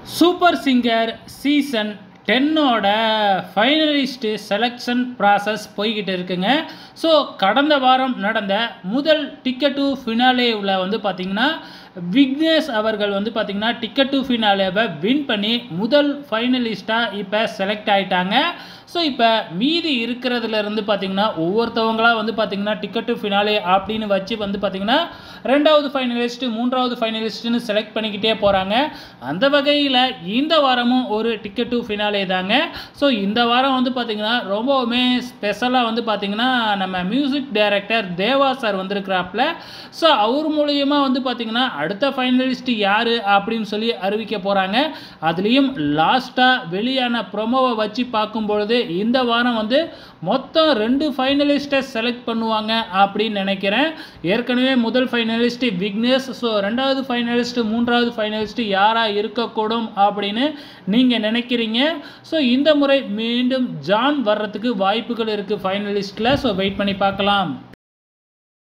super singer season டென்னோட finalist selection process போய்கிட்டு இருக்குங்க ஸோ கடந்த வாரம் நடந்த முதல் டிக்கெட் டு ஃபினாலேவில் வந்து பார்த்திங்கன்னா விக்னேஷ் அவர்கள் வந்து பார்த்திங்கன்னா டிக்கெட் டு ஃபினாலேவை வின் பண்ணி முதல் ஃபைனலிஸ்ட்டாக இப்போ செலக்ட் ஆகிட்டாங்க ஸோ இப்போ மீதி இருக்கிறதுல இருந்து பார்த்திங்கன்னா ஒவ்வொருத்தவங்களாக வந்து பார்த்திங்கன்னா டிக்கெட் டு ஃபினாலே அப்படின்னு வச்சு வந்து பார்த்திங்கன்னா ரெண்டாவது ஃபைனலிஸ்ட்டு மூன்றாவது ஃபைனலிஸ்ட்டுன்னு செலக்ட் பண்ணிக்கிட்டே போகிறாங்க அந்த வகையில் இந்த வாரமும் ஒரு டிக்கெட் டு ஃபினாலே தாங்க ஸோ இந்த வாரம் வந்து பார்த்திங்கன்னா ரொம்பவுமே ஸ்பெஷலாக வந்து பார்த்திங்கன்னா நம்ம மியூசிக் டைரக்டர் தேவா சார் வந்திருக்கிறாப்புல ஸோ அவர் மூலியமா வந்து பார்த்திங்கன்னா அடுத்த ஃபைனலிஸ்ட் யார் அப்படின்னு சொல்லி அறிவிக்க போகிறாங்க அதுலேயும் லாஸ்ட்டாக வெளியான ப்ரொமோவை வச்சு பார்க்கும்பொழுது இந்த வாரம் வந்து மொத்தம் ரெண்டு ஃபைனலிஸ்ட்டை செலக்ட் பண்ணுவாங்க அப்படின்னு நினைக்கிறேன் ஏற்கனவே முதல் ஃபைனலிஸ்ட் விக்னேஷ் ஸோ ரெண்டாவது ஃபைனலிஸ்ட் மூன்றாவது ஃபைனலிஸ்ட் யாராக இருக்கக்கூடும் அப்படின்னு நீங்கள் நினைக்கிறீங்க ஸோ இந்த முறை மீண்டும் ஜான் வர்றதுக்கு வாய்ப்புகள் இருக்குது ஃபைனலிஸ்ட்டில் ஸோ வெயிட் பண்ணி பார்க்கலாம்